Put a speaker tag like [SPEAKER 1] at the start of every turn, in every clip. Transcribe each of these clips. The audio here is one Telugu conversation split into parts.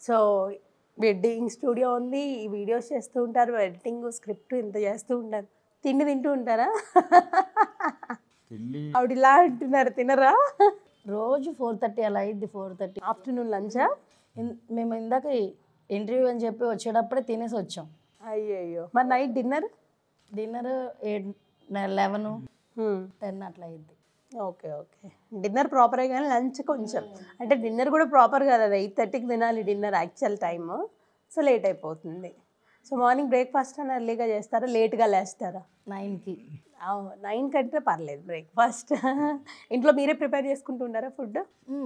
[SPEAKER 1] సో వెడ్డింగ్ స్టూడియో ఉంది ఈ వీడియోస్ చేస్తూ ఉంటారు ఎడిటింగ్ స్క్రిప్ట్ ఇంత చేస్తూ ఉంటారు తిండి తింటూ ఉంటారా
[SPEAKER 2] తిండి
[SPEAKER 1] ఆవిడ ఇలా అంటున్నారు తినరా
[SPEAKER 3] రోజు ఫోర్ థర్టీ అలా అయింది ఫోర్ థర్టీ
[SPEAKER 1] ఆఫ్టర్నూన్ లంచా
[SPEAKER 3] మేము ఇందాక ఇంటర్వ్యూ అని చెప్పి వచ్చేటప్పుడే తినేసి వచ్చాం
[SPEAKER 1] అయ్యయ్యో మరి night dinner
[SPEAKER 3] dinner eight eleven ten అట్లా అయింది
[SPEAKER 1] ఓకే ఓకే డిన్నర్ ప్రాపరే కానీ లంచ్ కొంచెం అంటే డిన్నర్ కూడా ప్రాపర్ కదా అది ఎయిట్ థర్టీకి తినాలి dinner actual time so late అయిపోతుంది సో మార్నింగ్ బ్రేక్ఫాస్ట్ అని ఎర్లీగా చేస్తారా లేట్గా లేస్తారా
[SPEAKER 3] నైన్కి
[SPEAKER 1] నైన్ కంటే పర్లేదు బ్రేక్ఫాస్ట్ ఇంట్లో మీరే ప్రిపేర్ చేసుకుంటూ ఉంటారా ఫుడ్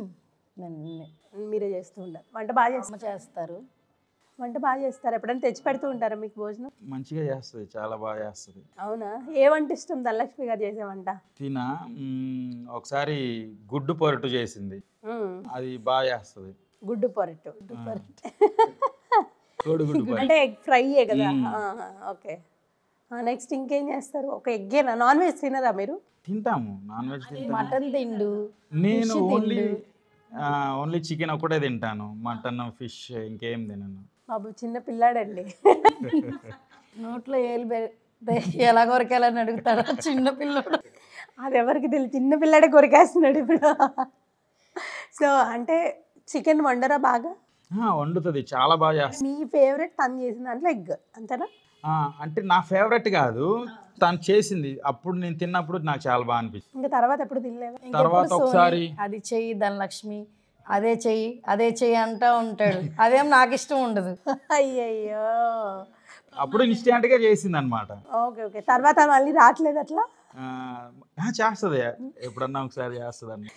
[SPEAKER 1] మీరే చేస్తూ ఉంటారు వంట బాగా
[SPEAKER 3] అమ్మ
[SPEAKER 1] చేస్తారు
[SPEAKER 3] చేస్తారు
[SPEAKER 1] వంట బాగా చేస్తారు ఎప్పుడైనా తెచ్చి పెడుతూ ఉంటారా మీకు భోజనం
[SPEAKER 2] మంచిగా చేస్తుంది చాలా బాగా చేస్తుంది
[SPEAKER 1] అవునా ఏ వంట ఇష్టం ధనలక్ష్మి గారు చేసే వంట
[SPEAKER 2] తిన మ్మ్, ఒకసారి గుడ్డు పొరటు చేసింది
[SPEAKER 1] మ్మ్.
[SPEAKER 2] అది బాగా చేస్తుంది
[SPEAKER 1] గుడ్డు పొరట్టు
[SPEAKER 2] కోడిగుడ్డు పొరటు
[SPEAKER 1] అంటే ఎగ్ ఫ్రైయే కదా ఓకే నెక్స్ట్ ఇంకేం చేస్తారు ఒక ఎగ్గేనా నాన్ వెజ్ తినరా మీరు
[SPEAKER 2] తింటాము నాన్ వెజ్ తింటాము
[SPEAKER 3] మటన్ తిండు
[SPEAKER 2] నేను
[SPEAKER 3] fish
[SPEAKER 2] ఓన్లీ
[SPEAKER 3] తిండు.
[SPEAKER 2] ఓన్లీ చికెన్ ఒకటే తింటాను మటన్ ఫిష్ ఇంకేం తినను
[SPEAKER 1] బాబు చిన్న పిల్లాడండి
[SPEAKER 3] నోట్లో ఏలు పెడితే ఎలా కొరకాలని అడుగుతాడు చిన్న పిల్లడు
[SPEAKER 1] అది ఎవరికి తెలియదు చిన్న పిల్లాడే కొరికేస్తున్నాడు ఇప్పుడు సో అంటే చికెన్ వండరా బాగా
[SPEAKER 2] ఆ, వండుతుంది చాలా బాగా చేస్తుంది
[SPEAKER 1] మీ ఫేవరెట్ తను చేసిన దాంట్లో ఎగ్ అంతేనా
[SPEAKER 2] ఆ, అంటే నా ఫేవరెట్ కాదు తను చేసింది అప్పుడు నేను తిన్నప్పుడు నాకు చాలా బాగా అనిపించింది
[SPEAKER 1] ఇంకా తర్వాత ఎప్పుడు తినలేదా
[SPEAKER 2] తర్వాత ఒకసారి
[SPEAKER 3] అది చెయ్యి ధనలక్ష్మి అదే చెయ్యి అదే చెయ్యి అంటా ఉంటాడు అదేం నాకు ఇష్టం ఉండదు
[SPEAKER 1] అయ్యయ్యో
[SPEAKER 2] అప్పుడు ఇన్స్టెంట్ గా చేసింది అనమాట
[SPEAKER 1] ఓకే ఓకే తర్వాత మళ్ళీ రావట్లేదు అట్లా
[SPEAKER 2] చేస్తుంది ఎప్పుడన్నా ఒకసారి చేస్తుంది అన్న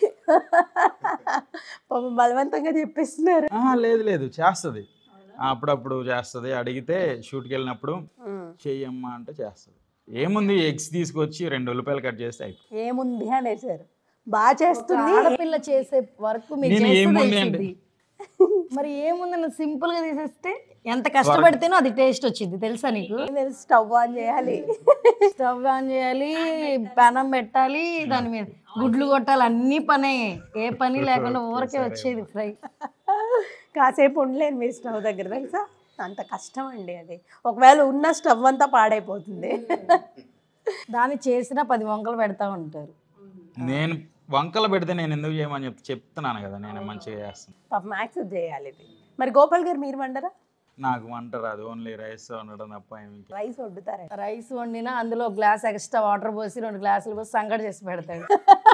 [SPEAKER 1] పాపం బలవంతంగా చెప్పిస్తున్నారు
[SPEAKER 2] లేదు లేదు చేస్తుంది అప్పుడప్పుడు చేస్తుంది అడిగితే షూట్కి వెళ్ళినప్పుడు చెయ్యమ్మా అంటే చేస్తుంది ఏముంది ఎగ్స్ తీసుకొచ్చి రెండు ఉల్లిపాయలు కట్ చేస్తే అయిపోయింది
[SPEAKER 1] ఏముంది అనేసారు బాగా చేస్తుంది
[SPEAKER 3] ఆడపిల్ల చేసే వర్క్ మీకు
[SPEAKER 2] నేను
[SPEAKER 3] చేస్తే
[SPEAKER 2] ఏముంది
[SPEAKER 3] తెలిసిద్ది. మరి ఏముందని సింపుల్ గా తీసేస్తే ఎంత కష్టపడితేనో అది టేస్ట్ వచ్చింది తెలుసా నీకు
[SPEAKER 1] తెలుసు స్టవ్ ఆన్ చేయాలి
[SPEAKER 3] స్టవ్ ఆన్ చేయాలి పెనం పెట్టాలి దాని మీద గుడ్లు కొట్టాలి అన్ని పనే ఏ పని లేకుండా ఊరకే వచ్చేది ఫ్రై
[SPEAKER 1] కాసేపు ఉండలేను మీ స్టవ్ దగ్గర తెలుసా అంత కష్టం అండి అది ఒకవేళ ఉన్న స్టవ్ అంతా పాడైపోతుంది
[SPEAKER 3] దాన్ని చేసిన పది వంకలు పెడతా ఉంటారు
[SPEAKER 2] నేను వంకలు పెడితే నేను ఎందుకు చేయమని చెప్ చెప్తున్నాను కదా నేను మంచిగా చేస్తాను
[SPEAKER 1] పాపం యాక్సెప్ట్ చేయాలి ఇది మరి గోపాల్ గారు మీరు వండరా
[SPEAKER 2] నాకు వంట రాదు ఓన్లీ రైస్ వండడం తప్ప ఏమి
[SPEAKER 1] రైస్ వండుతారా
[SPEAKER 3] రైస్ వండినా అందులో గ్లాస్ ఎక్స్ట్రా వాటర్ పోసి రెండు గ్లాసులు పోసి సంగటి చేసి పెడతాడు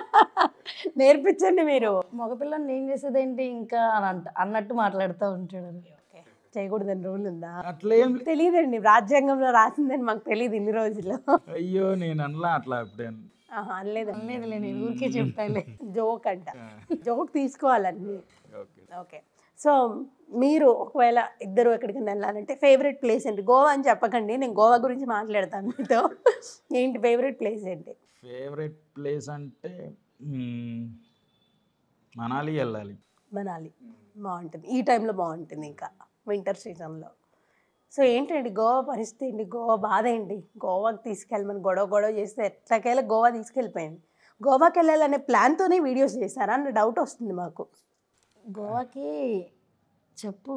[SPEAKER 1] నేర్పించండి మీరు
[SPEAKER 3] మగపిల్లని నేను చేసేది ఏంటి ఇంకా అని అంట అన్నట్టు మాట్లాడుతూ ఉంటాడు
[SPEAKER 1] చేయకూడదని రూల్ ఉందా
[SPEAKER 2] అట్లేం లే-
[SPEAKER 1] తెలియదండి రాజ్యాంగంలో రాసిందని మాకు తెలియదు ఇన్ని రోజులు
[SPEAKER 2] అయ్యో నేను అనలా అట్లా ఎప్పుడే
[SPEAKER 1] ఆహా, అనలేదండి
[SPEAKER 3] లేదు నేను ఊరికే చెప్తాలే
[SPEAKER 1] జోక్ అంట జోక్ తీసుకోవాలండి
[SPEAKER 2] ఓకే
[SPEAKER 1] ఓకే సో మీరు ఒకవేళ ఇద్దరు ఎక్కడికైనా వెళ్ళాలంటే ఫేవరెట్ ప్లేస్ ఏంటి గోవా అని చెప్పకండి నేను గోవా గురించి మాట్లాడతాను మీతో ఏంటి ఫేవరెట్ ప్లేస్ ఏంటి
[SPEAKER 2] ఫేవరెట్ ప్లేస్ అంటే మ్మ్, మనాలి వెళ్ళాలి
[SPEAKER 1] మనాలి బాగుంటుంది ఈ టైంలో బాగుంటుంది ఇంకా వింటర్ సీజన్లో సో ఏంటండి గోవా పరిస్థితి ఏంటి గోవా బాధ ఏంటి గోవాకి తీసుకెళ్ళమని గొడవ గొడవ చేస్తే ఎట్లాకైనా గోవా తీసుకెళ్ళిపోయింది గోవాకి వెళ్ళాలనే ప్లాన్తోనే వీడియోస్ చేశారా అన్న డౌట్ వస్తుంది మాకు
[SPEAKER 3] గోవాకి చెప్పు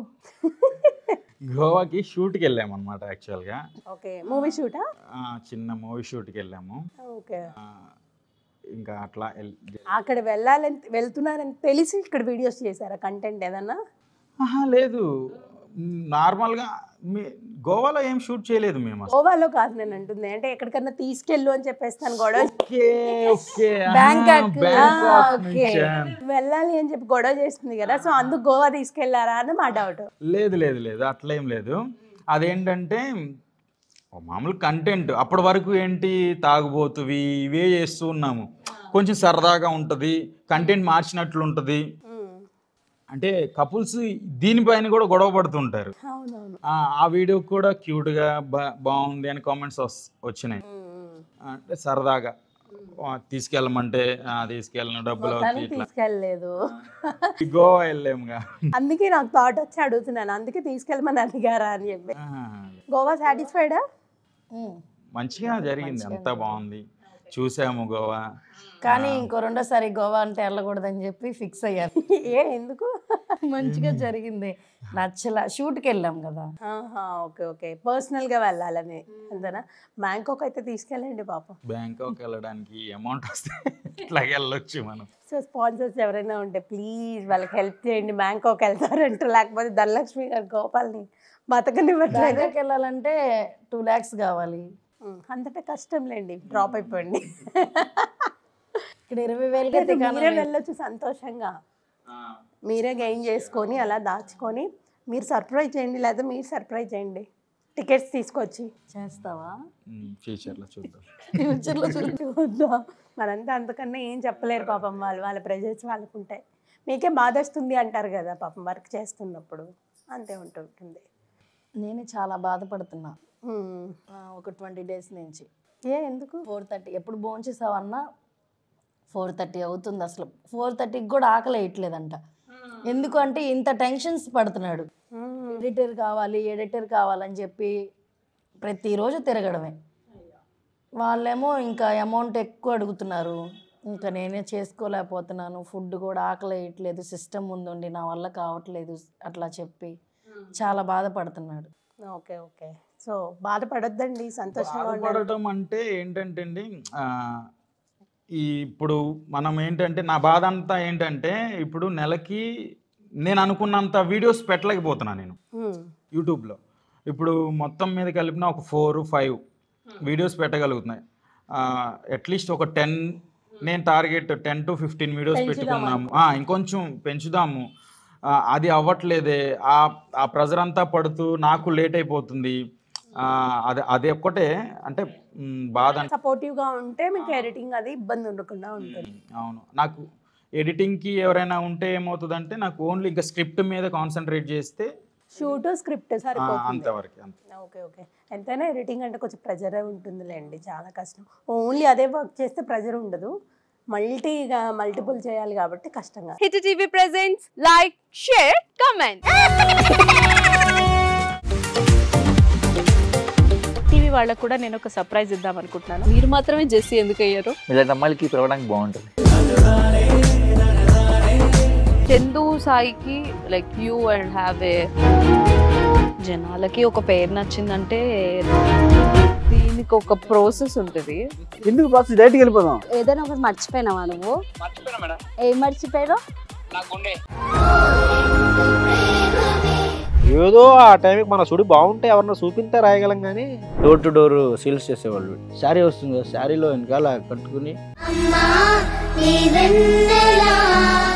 [SPEAKER 2] గోవాకి షూట్కి వెళ్ళాము అనమాట యాక్చువల్గా
[SPEAKER 1] ఓకే మూవీ షూటా
[SPEAKER 2] చిన్న మూవీ షూట్కి వెళ్ళాము
[SPEAKER 1] ఓకే
[SPEAKER 2] ఆ, ఇంకా అట్లా ఎల్-
[SPEAKER 1] అక్కడ వెళ్ళాలని వెళ్తున్నారని తెలిసి ఇక్కడ వీడియోస్ చేశారా కంటెంట్ ఏదన్నా
[SPEAKER 2] ఆహా, లేదు మ్, నార్మల్గా మీ గోవాలో ఏం షూట్ చేయలేదు మేము అసలు
[SPEAKER 1] గోవాలో కాదు నేను అంటుంది అంటే ఎక్కడికన్నా తీసుకెళ్ళు అని చెప్పేస్తాను గొడవ
[SPEAKER 2] ఓకే ఓకే ఆహా,
[SPEAKER 3] బ్యాంకాక్.
[SPEAKER 2] బ్యాంకాక్
[SPEAKER 3] ఆ, ఓకే.
[SPEAKER 2] నుంచా?
[SPEAKER 1] వెళ్ళాలి అని చెప్పి గొడవ చేస్తుంది కదా సో అందుకు గోవా తీసుకెళ్లారా అని మా డౌట్
[SPEAKER 2] లేదు లేదు లేదు అట్లేం లేదు అదేంటంటే ఓ మామూలు కంటెంట్ అప్పటి వరకు ఏంటి తాగుబోతువి ఇవే చేస్తూ ఉన్నాము కొంచెం సరదాగా ఉంటుంది కంటెంట్ మార్చినట్లు ఉంటుంది అంటే కపుల్స్ దీనిపైన కూడా గొడవ పడుతుంటారు
[SPEAKER 1] అవునవును
[SPEAKER 2] ఆ ఆ వీడియో కూడా క్యూట్గా బా బాగుంది అని కామెంట్స్ వచ్చినాయి అంటే సరదాగా ఆ, తీసుకెళ్ళమంటే ఆ, తీసుకెళ్ళిన డబ్బులు అవుతాయి
[SPEAKER 1] మొత్తానికి
[SPEAKER 2] ఇట్లా
[SPEAKER 1] తీసుకెళ్ళలేదు
[SPEAKER 2] గోవా వెళ్ళాముగా
[SPEAKER 1] అందుకే నాకు థాట్ వచ్చి అడుగుతున్నాను అందుకే తీసుకెళ్ళమని అడిగారా అని చెప్పి
[SPEAKER 2] ఆహా.
[SPEAKER 1] గోవా సాటిస్ఫైడా
[SPEAKER 3] ఉమ్.
[SPEAKER 2] మంచిగా జరిగింది అంతా బాగుంది చూసాము గోవా
[SPEAKER 3] కానీ ఇంకో రెండోసారి గోవా అంటే వెళ్ళకూడదని చెప్పి ఫిక్స్ అయ్యారు
[SPEAKER 1] ఏ ఎందుకు
[SPEAKER 3] మంచిగా జరిగింది నచ్చల షూట్కి వెళ్ళాం కదా
[SPEAKER 1] ఆహా, ఓకే ఓకే పర్సనల్గా వెళ్ళాలని అంతేనా బ్యాంకాక్ అయితే తీసుకెళ్ళండి పాపం
[SPEAKER 2] బ్యాంకాక్ వెళ్ళడానికి అమౌంట్ వస్తే ఇట్లాగే వెళ్ళొచ్చు మనం
[SPEAKER 1] సో స్పాన్సర్స్ ఎవరైనా ఉంటే ప్లీజ్ వాళ్ళకి హెల్ప్ చేయండి బ్యాంకాక్ వెళ్తారంటే లేకపోతే ధనలక్ష్మి గారు గోపాల్ని బతకనివ్వట్లేదు
[SPEAKER 3] బ్యాంకాక్ వెళ్ళాలంటే టూ ల్యాక్స్ కావాలి
[SPEAKER 1] ఉమ్, అంతటా కష్టం లేండి డ్రాప్ అయిపోండి
[SPEAKER 3] ఇక్కడ ఇరవై వేలకి అయితే
[SPEAKER 1] మీరే
[SPEAKER 3] కాను
[SPEAKER 1] వెళ్ళొచ్చు సంతోషంగా మీరే గెయిన్ చేసుకొని అలా దాచుకొని మీరు సర్ప్రైజ్ చేయండి లేదా మీరు సర్ప్రైజ్ చేయండి టికెట్స్ తీసుకొచ్చి
[SPEAKER 3] చేస్తావా
[SPEAKER 2] ఫ్యూచర్లో చూద్దాం
[SPEAKER 3] ఫ్యూచర్లో
[SPEAKER 1] చూద్దాం మరంతా అంతకన్నా ఏం చెప్పలేరు పాపం వాళ్ళు వాళ్ళ ప్రెజర్స్ వాళ్ళకు ఉంటాయి మీకే బాధ వస్తుంది అంటారు కదా పాపం వర్క్ చేస్తున్నప్పుడు అంతే ఉంటుంటుంది
[SPEAKER 3] నేనే చాలా బాధపడుతున్నా
[SPEAKER 1] ఉమ్.
[SPEAKER 3] ఆ, ఒక ట్వంటీ డేస్ నుంచి
[SPEAKER 1] ఏ ఎందుకు
[SPEAKER 3] ఫోర్ థర్టీ ఎప్పుడు భోజనం చేసావన్నా ఫోర్ థర్టీ అవుతుంది అసలు ఫోర్ థర్టీకి కూడా ఆకలి వేయట్లేదంట ఎందుకు అంటే ఇంత టెన్షన్స్ పడుతున్నాడు
[SPEAKER 1] ఉమ్.
[SPEAKER 3] ఎడిటర్ కావాలి ఎడిటర్ కావాలని చెప్పి ప్రతిరోజు తిరగడమే వాళ్ళేమో ఇంకా అమౌంట్ ఎక్కువ అడుగుతున్నారు ఇంకా నేనే చేసుకోలేకపోతున్నాను ఫుడ్ కూడా ఆకలి వేయట్లేదు సిస్టమ్ ముందుండి నా వల్ల కావట్లేదు అట్లా చెప్పి చాలా బాధపడుతున్నాడు
[SPEAKER 1] ఓకే ఓకే సో బాధపడొద్దండి సంతోషంగా ఉండండి
[SPEAKER 2] బాధపడటం అంటే ఏంటంటే అండి ఆ, ఈ ఇప్పుడు మనం ఏంటంటే నా బాధ అంతా ఏంటంటే ఇప్పుడు నెలకి నేను అనుకున్నంత వీడియోస్ పెట్టలేకపోతున్నా నేను
[SPEAKER 1] ఉమ్.
[SPEAKER 2] యూట్యూబ్లో ఇప్పుడు మొత్తం మీద కలిపిన ఒక ఫోర్ ఫైవ్ వీడియోస్ పెట్టగలుగుతున్నాయి అట్లీస్ట్ ఒక టెన్ నేను target ten to fifteen videos పెట్టుకున్నాము ఆ, ఇంకొంచెం పెంచుదాము ఆ, అది అవ్వట్లేదే ఆ ఆ ప్రెజర్ అంతా పడుతూ నాకు లేట్ అయిపోతుంది ఆ, అది అది ఒక్కటే అంటే మ్, బాధ అంటే
[SPEAKER 1] సపోర్టివ్గా ఉంటే మీకు ఎడిటింగ్ అది ఇబ్బంది ఉండకుండా ఉంటుంది
[SPEAKER 2] అవును నాకు ఎడిటింగ్కి ఎవరైనా ఉంటే ఏమవుతుందంటే నాకు ఓన్లీ ఇంకా స్క్రిప్ట్ మీద కాన్సన్ట్రేట్ చేస్తే
[SPEAKER 1] షూట్ స్క్రిప్ట్
[SPEAKER 2] ఆ,
[SPEAKER 1] సరిపోతుంది
[SPEAKER 2] అంతవరకు అంతే
[SPEAKER 1] ఓకే ఓకే ఎంతైనా ఎడిటింగ్ అంటే కొంచెం ప్రెజర్ ఉంటుందిలేండి చాలా కష్టం ఓన్లీ అదే వర్క్ చేస్తే ప్రెజర్ ఉండదు మల్టీగా మల్టిపుల్ చేయాలి కాబట్టి కష్టంగా
[SPEAKER 4] hit TV presents like share comment TV వాళ్ళకు కూడా నేను ఒక సర్ప్రైజ్ ఇద్దాం అనుకుంటున్నాను మీరు మాత్రమే జెస్సీ ఎందుకు అయ్యారు
[SPEAKER 5] ఇలాంటి అమ్మాయిలకి పిలవడానికి బాగుంటుంది
[SPEAKER 4] చందు సాయికి like you and have a జనాలకి ఒక పేరు నచ్చిందంటే దీనికి ఒక ప్రాసెస్ ఉంటుంది
[SPEAKER 6] ఎందుకు బాక్స్ డైరెక్ట్కి వెళ్ళిపోదాం
[SPEAKER 7] ఏదైనా ఒకటి మర్చిపోయినావా నువ్వు ఏం మర్చిపోయావు
[SPEAKER 6] ఏదో ఆ టైంకి మన సుడి బాగుంటే ఎవరన్నా చూపిస్తే రాయగలం కానీ డోర్ టు డోర్ సేల్స్ చేసేవాళ్ళు శారీ వస్తుంది కదా శారీలో వెనకాల కట్టుకుని
[SPEAKER 8] అమ్మా నీ వెన్నెలా